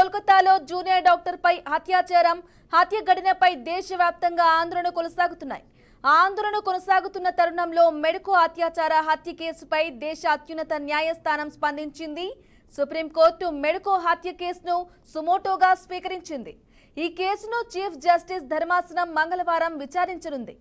కోల్కతాలో junior doctor పై అత్యాచారం హత్య ఘటనపై దేశవ్యాప్తంగా ఆందోళన కొనసాగుతున్నాయి ఆందోళన కొనసాగుతున్న తరుణంలో మెడుకో అత్యాచార హత్య కేసుపై దేశ అత్యున్నత న్యాయస్థానం స్పందించింది సుప్రీంకోర్టు మెడుకో హత్య కేసును సుమోటోగా స్వీకరించింది ఈ కేసును చీఫ్ జస్టిస్ ధర్మాసనం మంగళవారం విచారించనుంది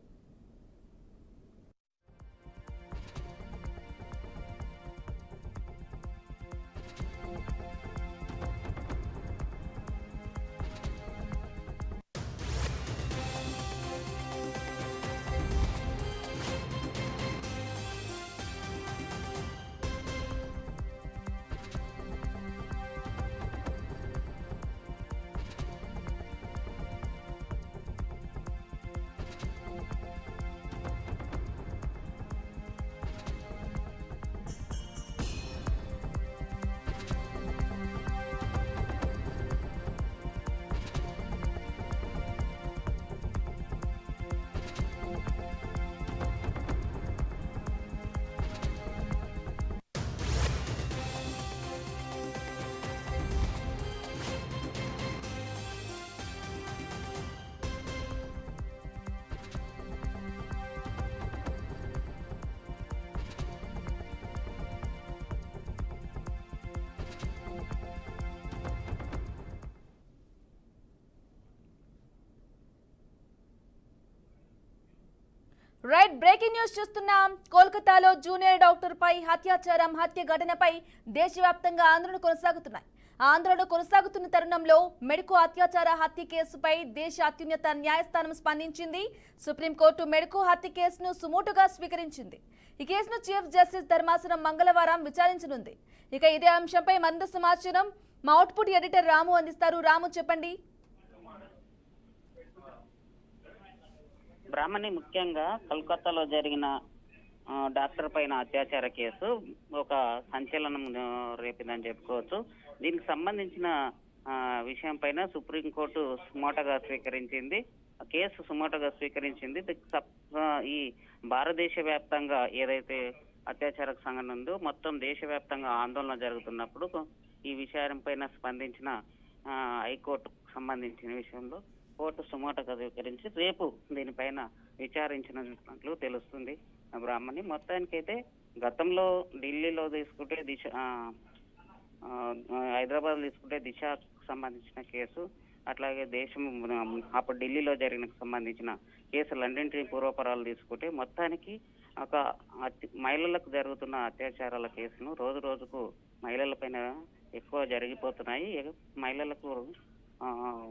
రైట్ బ్రేకింగ్ న్యూస్ చూస్తున్నాం కోల్కతాలో జూనియర్ డాక్టర్ పై అత్యాచారం హత్య ఘటనపై దేశవ్యాప్తంగా ఆందోళన కొనసాగుతున్నాయి ఆందోళన కొనసాగుతున్న తరుణంలో మెడుకు అత్యాచార హత్య కేసుపై దేశ అత్యున్నత న్యాయస్థానం స్పందించింది సుప్రీంకోర్టు మెడుకు హత్య కేసును సుమోటుగా స్వీకరించింది ఈ కేసును చీఫ్ జస్టిస్ ధర్మాసనం మంగళవారం విచారించనుంది ఇక ఇదే అంశంపై మరింత సమాచారం మా అవుట్పుట్ ఎడిటర్ రాము అందిస్తారు రాము చెప్పండి బ్రాహ్మణి ముఖ్యంగా కలకత్తాలో జరిగిన ఆ, డాక్టర్ పైన అత్యాచార కేసు ఒక సంచలనం ఆ, రేపిందని చెప్పుకోవచ్చు దీనికి సంబంధించిన ఆ, విషయం పైన సుప్రీంకోర్టు సుమోటగా స్వీకరించింది ఆ కేసు సుమోటగా స్వీకరించింది దీనికి సప్- ఆ, ఈ భారతదేశ వ్యాప్తంగా ఏదైతే అత్యాచార సంఘటన ఉందో మొత్తం దేశవ్యాప్తంగా ఆందోళన జరుగుతున్నప్పుడు ఈ విషయం పైన స్పందించిన ఆ, హైకోర్టుకు సంబంధించిన విషయంలో కోర్టు సుమోటగా స్వీకరించి రేపు దీనిపైన విచారించినట్లు తెలుస్తుంది బ్రాహ్మణి మొత్తానికైతే గతంలో ఢిల్లీలో తీసుకుంటే దిశ ఆ, ఆ, హైదరాబాద్ తీసుకుంటే దిశకు సంబంధించిన కేసు అట్లాగే దేశం ఆ, అప్పుడు ఢిల్లీలో జరిగిన సంబంధించిన కేసులన్నింటినీ పూర్వపరాలు తీసుకుంటే మొత్తానికి ఒక అతి- మహిళలకు జరుగుతున్న అత్యాచారాల కేసును రోజు రోజుకు మహిళలపైన ఎక్కువ జరిగిపోతున్నాయి ఎగ- మహిళలకు ఆ,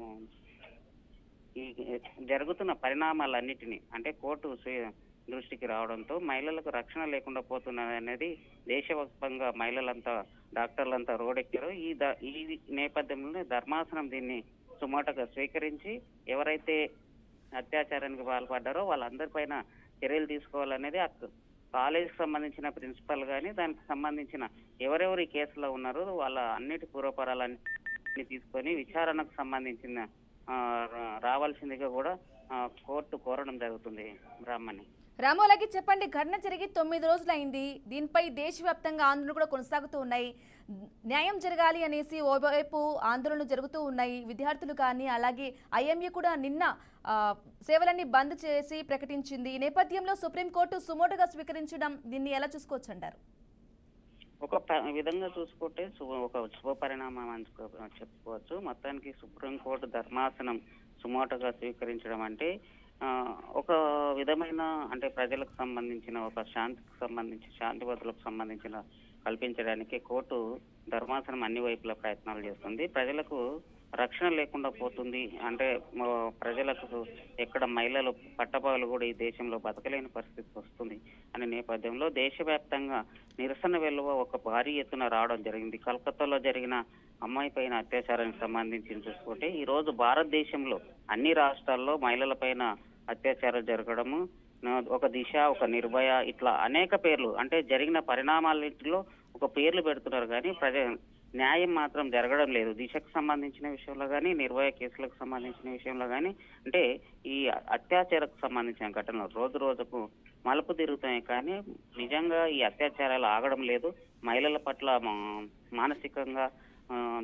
ఈ జరుగుతున్న పరిణామాలన్నిటినీ అంటే కోర్టు స్వీ- దృష్టికి రావడంతో మహిళలకు రక్షణ లేకుండా పోతున్నది అనేది దేశవ్యాప్తంగా మహిళలంతా డాక్టర్లంతా రోడెక్కారు ఈ ద ఈ నేపథ్యంలోనే ధర్మాసనం దీన్ని సుమోటగా స్వీకరించి ఎవరైతే అత్యాచారానికి పాల్పడ్డారో వాళ్ళందరిపైన చర్యలు తీసుకోవాలనేది ఆ కాలేజీకి సంబంధించిన ప్రిన్సిపల్ కానీ దానికి సంబంధించిన ఎవరెవరు ఈ కేసులో ఉన్నారో వాళ్ళ అన్నిటి పూర్వపరాలన్నీ తీసుకొని విచారణకు సంబంధించిన ఆ, రా- రావాల్సిందిగా కూడా ఆ, కోర్టు కోరడం జరుగుతుంది బ్రాహ్మణి రాము అలాగే చెప్పండి ఘటన జరిగి తొమ్మిది రోజులు అయింది దీనిపై దేశవ్యాప్తంగా ఆందోళన కూడా కొనసాగుతూ ఉన్నాయి న్యాయం జరగాలి అనేసి ఓవైపు ఆందోళనలు జరుగుతూ ఉన్నాయి విద్యార్థులు కానీ అలాగే ఐఎంఏ కూడా నిన్న ఆ, సేవలన్నీ బంద్ చేసి ప్రకటించింది ఈ నేపథ్యంలో సుప్రీంకోర్టు సుమోటుగా స్వీకరించడం దీన్ని ఎలా చూసుకోవచ్చు అంటారు ఒక ప- విధంగా చూసుకుంటే శుభ- ఒక శుభ పరిణామం అని చెప్పుకో- చెప్పుకోవచ్చు మొత్తానికి సుప్రీంకోర్టు ధర్మాసనం సుమోటగా స్వీకరించడం అంటే ఆ, ఒక విధమైన అంటే ప్రజలకు సంబంధించిన ఒక శాంతికి సంబంధించి శాంతి భద్రతలకు సంబంధించిన కల్పించడానికి కోర్టు ధర్మాసనం అన్ని వైపుల ప్రయత్నాలు చేస్తుంది ప్రజలకు రక్షణ లేకుండా పోతుంది అంటే మ- ప్రజలకు ఎక్కడ మహిళలు పట్టపగలు కూడా ఈ దేశంలో బతకలేని పరిస్థితి వస్తుంది అనే నేపథ్యంలో దేశవ్యాప్తంగా నిరసన వెలువ ఒక భారీ ఎత్తున రావడం జరిగింది కలకత్తాలో జరిగిన అమ్మాయి పైన అత్యాచారానికి సంబంధించి చూసుకుంటే ఈ రోజు భారతదేశంలో అన్ని రాష్ట్రాల్లో మహిళల పైన అత్యాచారం జరగడము నా- ఒక దిశ ఒక నిర్భయ ఇట్లా అనేక పేర్లు అంటే జరిగిన పరిణామాలన్నింటిలో ఒక పేర్లు పెడుతున్నారు కానీ ప్రజ న్యాయం మాత్రం జరగడం లేదు దిశకు సంబంధించిన విషయంలో కానీ నిర్భయ కేసులకు సంబంధించిన విషయంలో కానీ అంటే ఈ అత్యాచారకు సంబంధించిన ఘటనలు రోజు రోజుకు మలుపు తిరుగుతాయి కానీ నిజంగా ఈ అత్యాచారాలు ఆగడం లేదు మహిళల పట్ల మా- మానసికంగా ఆ,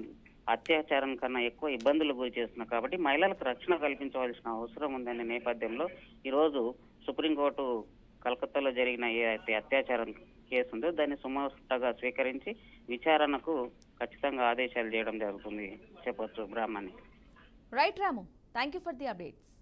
అత్యాచారం కన్నా ఎక్కువ ఇబ్బందులు గురి చేస్తున్నారు కాబట్టి మహిళలకు రక్షణ కల్పించవలసిన అవసరం ఉందనే నేపథ్యంలో ఈరోజు సుప్రీంకోర్టు కలకత్తాలో జరిగిన ఏ అయితే అత్యాచారం కేసు ఉందో దాన్ని సుమోటగా స్వీకరించి విచారణకు ఖచ్చితంగా ఆదేశాలు చేయడం జరుగుతుంది చెప్పొచ్చు Brahmani right Ramu thank you for the updates